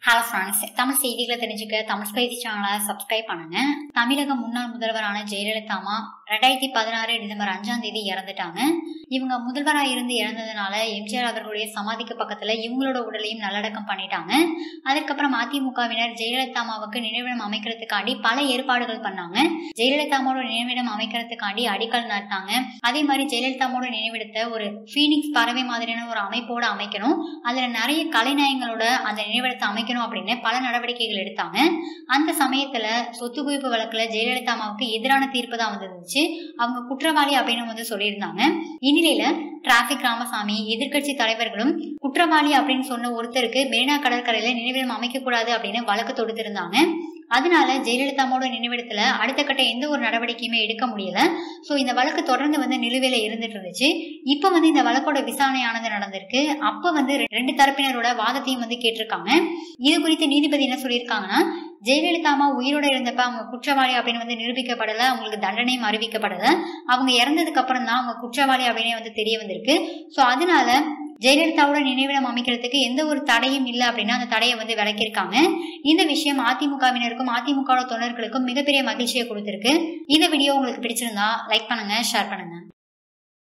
hello friends Tamil செய்திகளை தெரிஞ்சுக்க தமிழ் செய்தி சேனலை சப்ஸ்கிரைப் பண்ணுங்க தமிழக முன்னாள் முதல்வரான ஜெயலலிதா அம்மா ரெண்டாயிரத்தி பதினாறு டிசம்பர் அஞ்சாம் தேதி இறந்துட்டாங்க இவங்க முதல்வராக இருந்து இறந்ததுனால எம்ஜிஆர் அவர்களுடைய சமாதிக்கு பக்கத்துல இவங்களோட உடலையும் நல்லடக்கம் பண்ணிட்டாங்க அதுக்கப்புறம் அதிமுகவினர் ஜெயலலிதா அம்மாவுக்கு நினைவிடம் அமைக்கிறதுக்காண்டி பல ஏற்பாடுகள் பண்ணாங்க ஜெயலலிதா அம்மாவோட நினைவிடம் அமைக்கிறதுக்காண்டி அடிக்கல் நட்டாங்க அதே மாதிரி ஜெயலலிதா அம்மாவோட நினைவிடத்தை ஒரு ஃபீனிக்ஸ் பறவை மாதிரியான ஒரு அமைப்போட அமைக்கணும் அதுல நிறைய கலைநயங்களோட அந்த நினைவிடத்தை அமைக்கணும் அப்படின்னு பல நடவடிக்கைகள் எடுத்தாங்க அந்த சமயத்துல சொத்து குவிப்பு வழக்குல ஜெயலலிதா அம்மாவுக்கு எதிரான தீர்ப்பு தான் வந்துருந்துச்சு அவங்க குற்றவாளி அப்படின்னு வந்து சொல்லியிருந்தாங்க இந்நிலையில டிராபிக் ராமசாமி எதிர்க்கட்சி தலைவர்களும் குற்றவாளி அப்படின்னு சொன்ன ஒருத்தருக்கு மெரினா கடற்கரையில நினைவிடம் அமைக்க கூடாது அப்படின்னு வழக்கு தொடுத்திருந்தாங்க அதனால ஜெயலலிதா அம்மாவோட நினைவிடத்துல அடுத்த கட்ட எந்த ஒரு நடவடிக்கையுமே எடுக்க முடியல ஸோ இந்த வழக்கு தொடர்ந்து வந்து நிலுவையில இருந்துட்டு இருந்துச்சு இப்போ வந்து இந்த வழக்கோட விசாரணையானது நடந்திருக்கு அப்போ வந்து ரெண்டு தரப்பினரோட வாதத்தையும் வந்து கேட்டிருக்காங்க இது குறித்து நீதிபதி என்ன சொல்லியிருக்காங்கன்னா ஜெயலலிதா அம்மா உயிரோட இருந்தப்ப அவங்க குற்றவாளி அப்படின்னு வந்து நிரூபிக்கப்படல அவங்களுக்கு தண்டனையும் அறிவிக்கப்படல அவங்க இறந்ததுக்கு அப்புறம் தான் அவங்க குற்றவாளி அப்படின்னு வந்து தெரிய வந்திருக்கு ஸோ அதனால ஜெயலலிதாவோட நினைவிடம் அமைக்கிறதுக்கு எந்த ஒரு தடையும் இல்லை அப்படின்னா அந்த தடையை வந்து விளக்கியிருக்காங்க இந்த விஷயம் அதிமுகவினருக்கும் அதிமுக தொண்டர்களுக்கும் மிகப்பெரிய மகிழ்ச்சியை கொடுத்திருக்கு இந்த வீடியோ உங்களுக்கு பிடிச்சிருந்தா லைக் பண்ணுங்க ஷேர் பண்ணுங்க